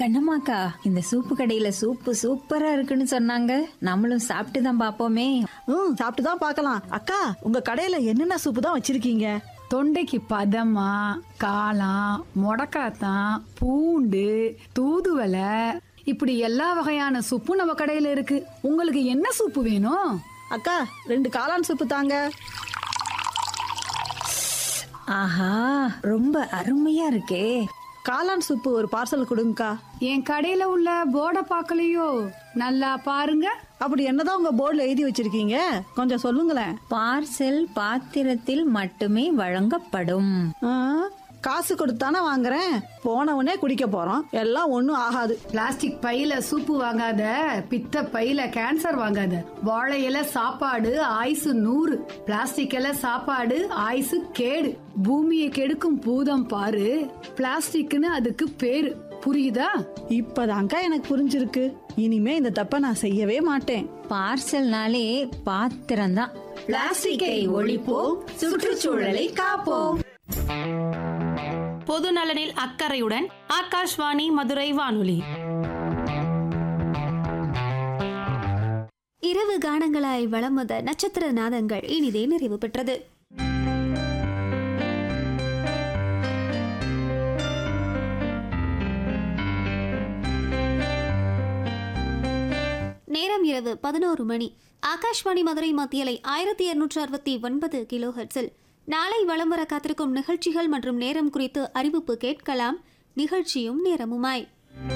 கண்ணம்மாக்கா இந்த சூப்பு கடையில சூப்பு சூப்பரா இருக்குன்னு சொன்னாங்க நம்மளும் சாப்பிட்டு தான் பாப்போமே ம் சாப்பிட்டு தான் பார்க்கலாம் அக்கா உங்க கடையில என்னென்ன சூப்பு தான் வச்சிருக்கீங்க தொண்டைக்கு பதமா காளான் முடக்காத்தான் பூண்டு தூதுவலை இப்படி எல்லா வகையான சூப்பும் நம்ம கடையில இருக்கு உங்களுக்கு என்ன சூப்பு வேணும் அக்கா ரெண்டு காளான் சூப்பு தாங்க ஆஹா ரொம்ப அருமையா இருக்கே காளான் சூப்பு ஒரு பார்சல் கொடுங்கக்கா என் கடையில உள்ள போர்டை பார்க்கலையோ நல்லா பாருங்க அப்படி என்னதான் உங்க போர்டில் எழுதி வச்சிருக்கீங்க கொஞ்சம் சொல்லுங்களேன் பார்சல் பாத்திரத்தில் மட்டுமே வழங்கப்படும் ஆ, காசு கொடுத்தானே வாங்குறேன் போன உடனே குடிக்க போறோம் எல்லாம் ஒன்றும் ஆகாது பிளாஸ்டிக் பையில சூப்பு வாங்காத பித்த பையில கேன்சர் வாங்காத வாழை இலை சாப்பாடு ஆயுசு நூறு பிளாஸ்டிக் இலை சாப்பாடு ஆயுசு கேடு பூமியை கெடுக்கும் பூதம் பாரு பிளாஸ்டிக்னு அதுக்கு பேரு புரியுதா இப்பதான்க்கா எனக்கு புரிஞ்சிருக்கு இனிமே இந்த தப்பை நான் செய்யவே மாட்டேன் பார்சல்னாலே பாத்திரம்தான் பிளாஸ்டிக்கை ஒழிப்போம் சுற்றுச்சூழலை காப்போம் பொது நலனில் அக்கறையுடன் ஆகாஷ்வாணி மதுரை வானொலி இரவு கானங்களாய் வலம் வந்த நட்சத்திர நாதங்கள் இனிதே நிறைவு பெற்றது நேரம் இரவு பதினோரு மணி ஆகாஷ்வாணி மதுரை மத்தியலை ஆயிரத்தி இருநூற்று அறுபத்தி ஒன்பது கிலோ ஹெர்ட்ஸில் நாளை வலம் வர காத்திருக்கும் நிகழ்ச்சிகள் மற்றும் நேரம் குறித்து அறிவிப்பு கேட்கலாம் நிகழ்ச்சியும் நேரமுமாய்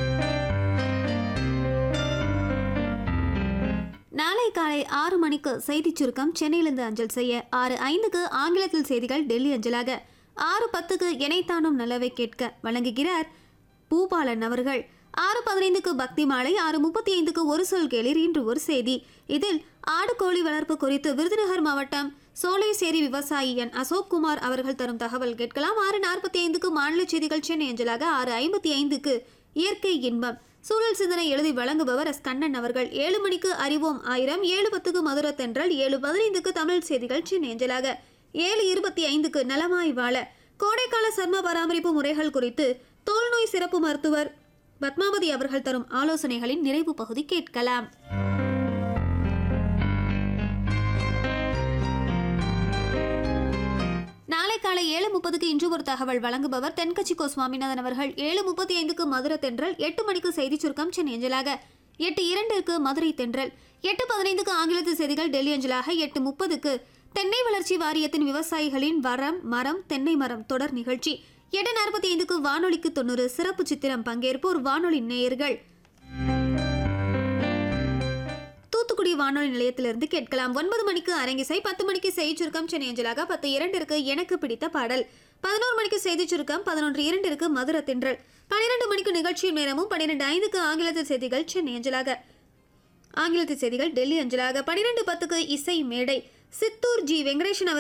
நாளை காலை ஆறு மணிக்கு செய்திச் சுருக்கம் சென்னையிலிருந்து அஞ்சல் செய்ய ஆறு ஐந்துக்கு ஆங்கிலத்தில் செய்திகள் டெல்லி அஞ்சலாக ஆறு பத்துக்கு இணைத்தானும் நல்லவை கேட்க வழங்குகிறார் பூபாலன் அவர்கள் ஆறு பதினைந்துக்கு பக்தி மாலை ஆறு முப்பத்தி ஐந்துக்கு ஒரு சொல் கேளிர் இன்று ஒரு செய்தி இதில் ஆடு கோழி வளர்ப்பு குறித்து விருதுநகர் மாவட்டம் சோலைசேரி விவசாயி என் அசோக் குமார் அவர்கள் தரும் தகவல் கேட்கலாம் ஆறு நாற்பத்தி ஐந்துக்கு மாநில செய்திகள் சென்னை அஞ்சலாக ஆறு ஐம்பத்தி ஐந்துக்கு இயற்கை இன்பம் சூழல் சிந்தனை எழுதி வழங்குபவர் எஸ் கண்ணன் அவர்கள் ஏழு மணிக்கு அறிவோம் ஆயிரம் ஏழு பத்துக்கு மதுர தென்றல் ஏழு பதினைந்துக்கு தமிழ் செய்திகள் சென்னை அஞ்சலாக ஏழு இருபத்தி ஐந்துக்கு நலமாய் வாழ கோடைக்கால சர்ம பராமரிப்பு முறைகள் குறித்து தோல்நோய் சிறப்பு மருத்துவர் பத்மாவதி அவர்கள் தரும் ஆலோசனைகளின் நிறைவு பகுதி கேட்கலாம் நாளை காலை ஏழு முப்பதுக்கு இன்று ஒரு தகவல் வழங்குபவர் தென்கட்சி கோ சுவாமிநாதன் அவர்கள் ஏழு முப்பத்தி ஐந்துக்கு மதுரை தென்றல் எட்டு மணிக்கு செய்தி சுருக்கம் சென்னை அஞ்சலாக எட்டு இரண்டிற்கு மதுரை தென்றல் எட்டு பதினைந்துக்கு ஆங்கிலத்து செய்திகள் டெல்லி அஞ்சலாக எட்டு முப்பதுக்கு தென்னை வளர்ச்சி வாரியத்தின் விவசாயிகளின் வரம் மரம் தென்னை மரம் தொடர் நிகழ்ச்சி எட்டு நாற்பத்தி ஐந்துக்கு வானொலிக்கு தொண்ணூறு சிறப்பு சித்திரம் பங்கேற்போர் வானொலி நேயர்கள் தூத்துக்குடி வானொலி நிலையத்திலிருந்து கேட்கலாம் ஒன்பது மணிக்கு அரங்கிசை பத்து மணிக்கு செய்தி சுருக்கம் சென்னை அஞ்சலாக பத்து இரண்டிற்கு எனக்கு பிடித்த பாடல் பதினோரு மணிக்கு செய்தி சுருக்கம் பதினொன்று இரண்டிற்கு மதுர தென்றல் பன்னிரெண்டு மணிக்கு நிகழ்ச்சியின் நேரமும் பன்னிரெண்டு ஐந்துக்கு ஆங்கிலத்தில் செய்திகள் சென்னை அஞ்சலாக ஆங்கிலத்தில் செய்திகள் டெல்லி அஞ்சலாக பன்னிரெண்டு பத்துக்கு இசை மேடை சித்தூர் ஜி வெங்கடேசன் அவர்